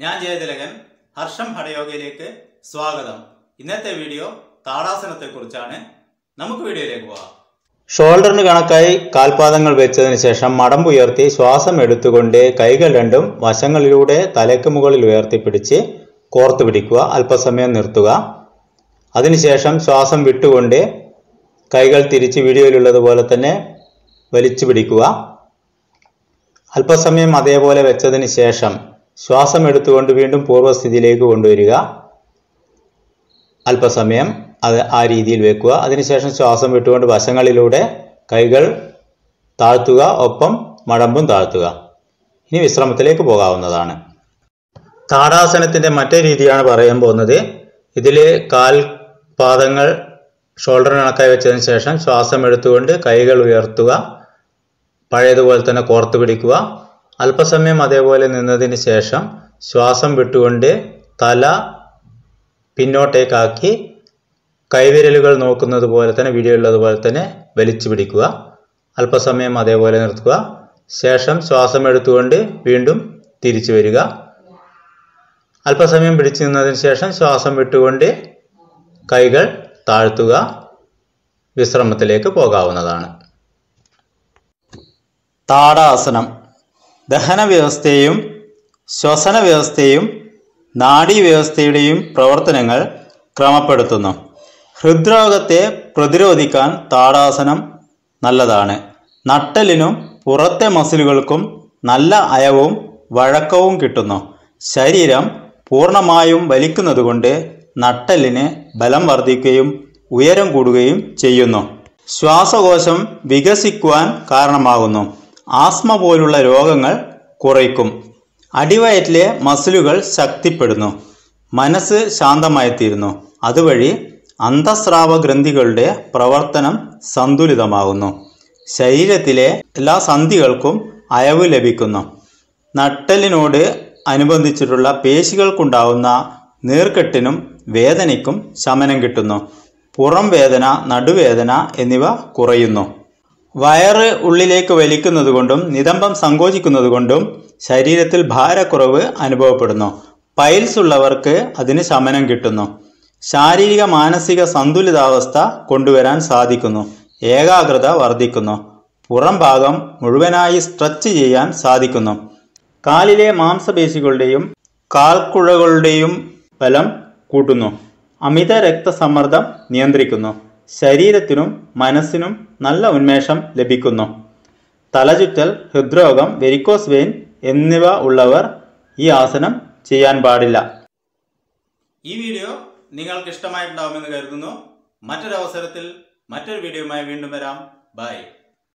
ഞാൻ ജയതിലകൻ ഹർഷം ഹടയോഗയിലേക്ക് സ്വാഗതം ഇന്നത്തെ വീഡിയോ താടാസനത്തെ കുറിച്ചാണ് നമുക്ക് വീഡിയോയിലേക്ക് പോകാം ഷോൾഡറിന് കണക്കായി കാൽപാദങ്ങൾ വെച്ചതിന് ശേഷം മടമ്പുയർത്തി ശ്വാസം എടുത്തുകൊണ്ട് കൈകൾ രണ്ടും വശങ്ങളിലൂടെ തലയ്ക്ക് മുകളിൽ ഉയർത്തിപ്പിടിച്ച് കോർത്തു പിടിക്കുക അല്പസമയം നിർത്തുക അതിനുശേഷം ശ്വാസം വിട്ടുകൊണ്ട് കൈകൾ തിരിച്ച് വീഡിയോയിലുള്ളതുപോലെ തന്നെ വലിച്ചു പിടിക്കുക അല്പസമയം അതേപോലെ വെച്ചതിന് ശേഷം ശ്വാസം എടുത്തുകൊണ്ട് വീണ്ടും പൂർവ്വസ്ഥിതിയിലേക്ക് കൊണ്ടുവരിക അല്പസമയം അത് ആ രീതിയിൽ വെക്കുക അതിനുശേഷം ശ്വാസം വിട്ടുകൊണ്ട് വശങ്ങളിലൂടെ കൈകൾ താഴ്ത്തുക ഒപ്പം മടമ്പും താഴ്ത്തുക ഇനി വിശ്രമത്തിലേക്ക് പോകാവുന്നതാണ് താടാസനത്തിന്റെ മറ്റേ രീതിയാണ് പറയാൻ പോകുന്നത് ഇതിൽ കാൽ പാദങ്ങൾ ഷോൾഡർ കണക്കായി വെച്ചതിന് ശേഷം ശ്വാസം എടുത്തുകൊണ്ട് കൈകൾ ഉയർത്തുക പഴയതുപോലെ തന്നെ കോർത്ത് പിടിക്കുക അല്പസമയം അതേപോലെ നിന്നതിന് ശേഷം ശ്വാസം വിട്ടുകൊണ്ട് തല പിന്നോട്ടേക്കാക്കി കൈവിരലുകൾ നോക്കുന്നത് പോലെ തന്നെ വീഡിയോ ഉള്ളതുപോലെ തന്നെ വലിച്ചു പിടിക്കുക അല്പസമയം അതേപോലെ നിർത്തുക ശേഷം ശ്വാസം എടുത്തുകൊണ്ട് വീണ്ടും തിരിച്ചു വരിക അല്പസമയം പിടിച്ചു നിന്നതിന് ശേഷം ശ്വാസം വിട്ടുകൊണ്ട് കൈകൾ താഴ്ത്തുക വിശ്രമത്തിലേക്ക് പോകാവുന്നതാണ് താടാസനം ദഹന വ്യവസ്ഥയെയും ശ്വസന വ്യവസ്ഥയെയും നാഡീവ്യവസ്ഥയുടെയും പ്രവർത്തനങ്ങൾ ക്രമപ്പെടുത്തുന്നു ഹൃദ്രോഗത്തെ പ്രതിരോധിക്കാൻ താടാസനം നല്ലതാണ് നട്ടലിനും പുറത്തെ മസിലുകൾക്കും നല്ല അയവും വഴക്കവും കിട്ടുന്നു ശരീരം പൂർണ്ണമായും വലിക്കുന്നതുകൊണ്ട് നട്ടലിന് ബലം വർദ്ധിക്കുകയും ഉയരം കൂടുകയും ചെയ്യുന്നു ശ്വാസകോശം വികസിക്കുവാൻ കാരണമാകുന്നു ആസ്മ പോലുള്ള രോഗങ്ങൾ കുറയ്ക്കും അടിവയറ്റിലെ മസിലുകൾ ശക്തിപ്പെടുന്നു മനസ്സ് ശാന്തമായിത്തീരുന്നു അതുവഴി അന്തസ്രാവ ഗ്രന്ഥികളുടെ പ്രവർത്തനം സന്തുലിതമാകുന്നു ശരീരത്തിലെ എല്ലാ സന്ധികൾക്കും അയവ് ലഭിക്കുന്നു നട്ടലിനോട് അനുബന്ധിച്ചിട്ടുള്ള പേശികൾക്കുണ്ടാവുന്ന നീർക്കെട്ടിനും വേദനയ്ക്കും ശമനം കിട്ടുന്നു പുറം വേദന നടുവേദന എന്നിവ കുറയുന്നു വയറ് ഉള്ളിലേക്ക് വലിക്കുന്നത് കൊണ്ടും നിതംബം സങ്കോചിക്കുന്നത് കൊണ്ടും ശരീരത്തിൽ ഭാരക്കുറവ് അനുഭവപ്പെടുന്നു പൈൽസ് ഉള്ളവർക്ക് അതിന് ശമനം കിട്ടുന്നു ശാരീരിക മാനസിക സന്തുലിതാവസ്ഥ കൊണ്ടുവരാൻ സാധിക്കുന്നു ഏകാഗ്രത വർദ്ധിക്കുന്നു പുറം ഭാഗം മുഴുവനായി സ്ട്രെച്ച് ചെയ്യാൻ സാധിക്കുന്നു കാലിലെ മാംസപേശികളുടെയും കാൽക്കുഴകളുടെയും ബലം കൂട്ടുന്നു അമിത രക്തസമ്മർദ്ദം നിയന്ത്രിക്കുന്നു ശരീരത്തിനും മനസ്സിനും നല്ല ഉന്മേഷം ലഭിക്കുന്നു തലചുറ്റൽ ഹൃദ്രോഗം വെരിക്കോസ് വെയിൻ എന്നിവ ഉള്ളവർ ഈ ആസനം ചെയ്യാൻ പാടില്ല ഈ വീഡിയോ നിങ്ങൾക്ക് ഇഷ്ടമായിട്ടുണ്ടാവുമെന്ന് കരുതുന്നു മറ്റൊരു അവസരത്തിൽ മറ്റൊരു വീഡിയോയുമായി വീണ്ടും വരാം ബൈ